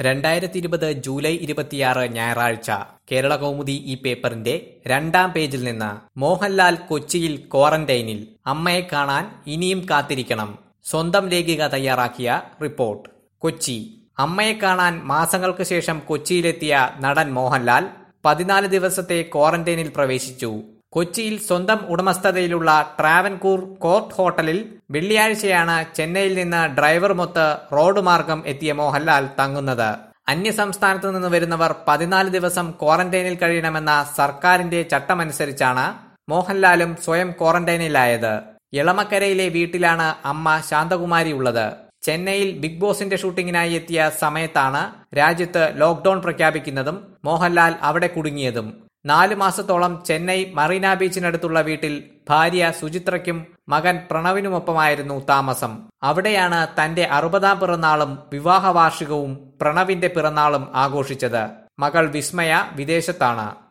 രണ്ടായിരത്തി ഇരുപത് ജൂലൈ ഇരുപത്തിയാറ് ഞായറാഴ്ച കേരള കൗമുദി ഈ പേപ്പറിന്റെ രണ്ടാം പേജിൽ നിന്ന് മോഹൻലാൽ കൊച്ചിയിൽ ക്വാറന്റൈനിൽ അമ്മയെ കാണാൻ ഇനിയും കാത്തിരിക്കണം സ്വന്തം ലേഖിക തയ്യാറാക്കിയ റിപ്പോർട്ട് കൊച്ചി അമ്മയെ കാണാൻ മാസങ്ങൾക്ക് ശേഷം കൊച്ചിയിലെത്തിയ നടൻ മോഹൻലാൽ പതിനാല് ദിവസത്തെ ക്വാറന്റൈനിൽ പ്രവേശിച്ചു കൊച്ചിയിൽ സ്വന്തം ഉടമസ്ഥതയിലുള്ള ട്രാവൻകൂർ കോർട്ട് ഹോട്ടലിൽ വെള്ളിയാഴ്ചയാണ് ചെന്നൈയിൽ നിന്ന് ഡ്രൈവറുമൊത്ത് റോഡ് മാർഗം എത്തിയ മോഹൻലാൽ തങ്ങുന്നത് അന്യസംസ്ഥാനത്തു നിന്ന് വരുന്നവർ പതിനാല് ദിവസം ക്വാറന്റൈനിൽ കഴിയണമെന്ന സർക്കാരിന്റെ ചട്ടമനുസരിച്ചാണ് മോഹൻലാലും സ്വയം ക്വാറന്റൈനിലായത് ഇളമക്കരയിലെ വീട്ടിലാണ് അമ്മ ശാന്തകുമാരി ഉള്ളത് ചെന്നൈയിൽ ബിഗ് ബോസിന്റെ ഷൂട്ടിങ്ങിനായി എത്തിയ സമയത്താണ് രാജ്യത്ത് ലോക്ഡൌൺ പ്രഖ്യാപിക്കുന്നതും മോഹൻലാൽ അവിടെ കുടുങ്ങിയതും നാലു മാസത്തോളം ചെന്നൈ മറീന ബീച്ചിനടുത്തുള്ള വീട്ടിൽ ഭാര്യ സുചിത്രയ്ക്കും മകൻ പ്രണവിനുമൊപ്പമായിരുന്നു താമസം അവിടെയാണ് തന്റെ അറുപതാം പിറന്നാളും വിവാഹ വാർഷികവും പ്രണവിന്റെ പിറന്നാളും ആഘോഷിച്ചത് മകൾ വിസ്മയ വിദേശത്താണ്